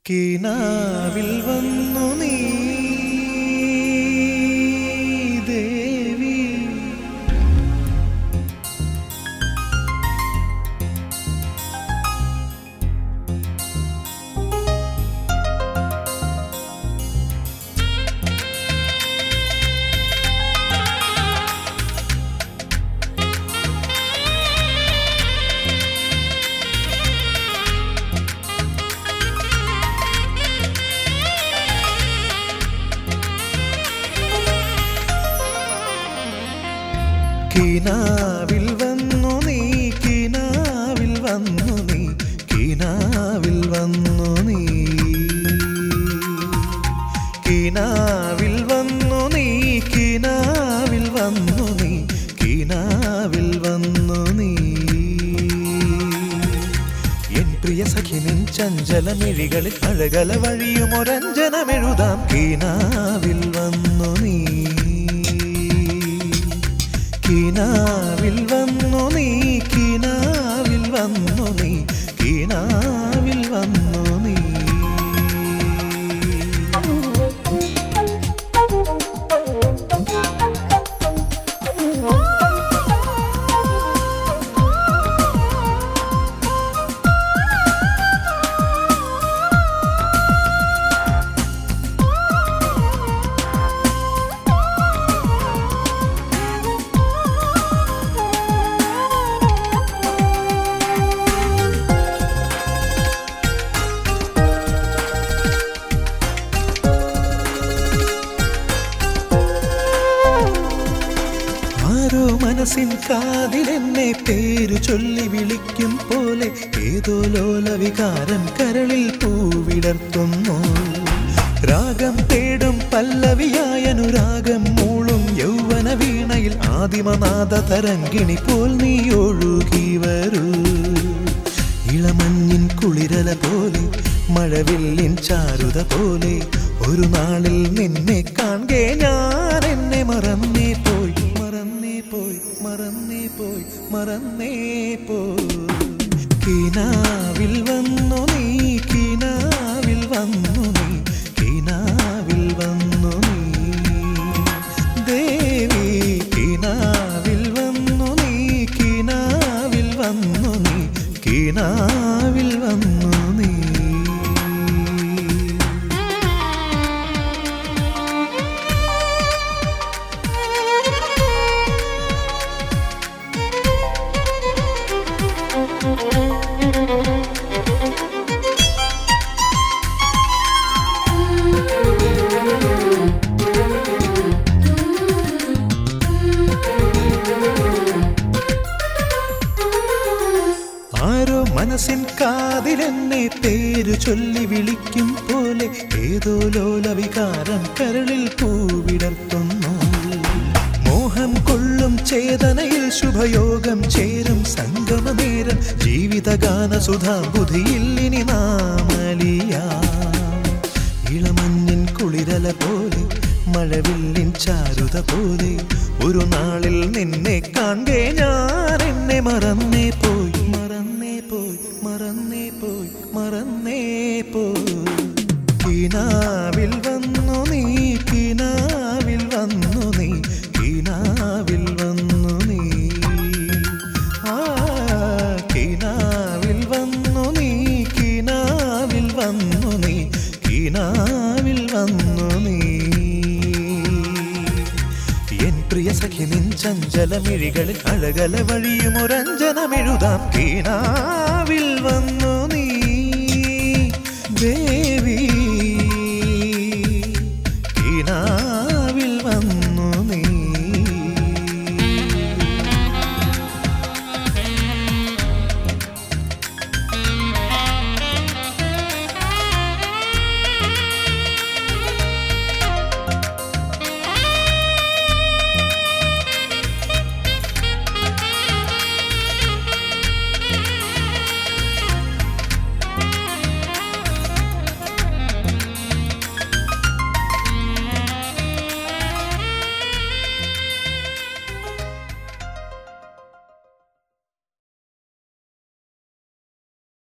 കിനാവിൽ വന്നു നീ ദേവി കിനാവിൽ വന്നു നീ കിനാവിൽ വന്നു നീ കിനാവിൽ വന്നു നീ കിനാവിൽ വന്നു നീ കിനാവിൽ വന്നു നീ കിനാവിൽ വന്നു നീ എൻ പ്രിയ സഖി നിൻ ചഞ്ചലമിഴികളിൽ അഴകല വഴിയും ഒരഞ്ജനമെഴുതാം കിനാവിൽ വന്നു നീ കിനാവിൽ വന്നു നീ കിനാവിൽ വന്നു നീ കിനാവിൽ വന്നു നീ ആരോ മനസ്സിൻ കാതിൽ എന്നെ പേര് ചൊല്ലി വിളിക്കും പോലെ ഏതോ ലോല വികാരം കരളിൽ പൂവിടർത്തുന്നു രാഗം തേടും പല്ലവിയായ അനുരാഗം മൂളും യൗവന വീണയിൽ ആദിമനാഥ തരങ്കിണി പോൽ നീ ഒഴുകി വരൂ ഇളമഞ്ഞിൻ കുളിരല പോലെ മഴവില്ലിൻ ചാരുത പോലെ ഒരു നാളിൽ നിന്നെ കാണെ ഞാൻ എന്നെ മറന്നേ പോയി മറന്നേ പോയി മറന്നേ പോയി മറന്നേ പോയി കിനാവിൽ വന്നു നീ കിനാവിൽ വന്നു നീ കിനാവിൽ വന്നു നീ ദേവി കിനാവിൽ വന്നു നീ കിനാവിൽ വന്നു നീ കിനാവിൽ വന്നു നീ ആരോ മനസ്സിൻ കാതിലെന്നെ പേര് ചൊല്ലി വിളിക്കും പോലെ ഏതോ ലോല വികാരം കരളിൽ പൂവിടർത്തുന്നു മോഹം കൊള്ളും ചേതനയിൽ ശുഭയോഗം ചേരും സംഗമനേരം ജീവിതഗാന സുധാബുധിയിൽ ഇനി നാമലിയ ഇളമഞ്ഞിൻ കുളിരല പോലെ മഴവില്ലിൻ ചാരുത പോലെ ഒരു നാളിൽ നിന്നെ കാണെ ഞാൻ എന്നെ മറന്നേ പോയി മറന്നേ പോയി മറന്നേ പോയി മറന്നേ പോയി കിനാവിൽ വന്നു നീ കിനാവിൽ വന്നു നീ കിനാവിൽ വന്നു നീ ആ കിനാവിൽ വന്നു നീ കിനാവിൽ വന്നു നീ കിനാവിൽ വന്നു നീ എൻ പ്രിയ സഖി നിൻ ചഞ്ചലമിഴികളിൽ അഴകല വഴിയും ഒരഞ്ജനമെഴുതാം കിനാവിൽ വന്നു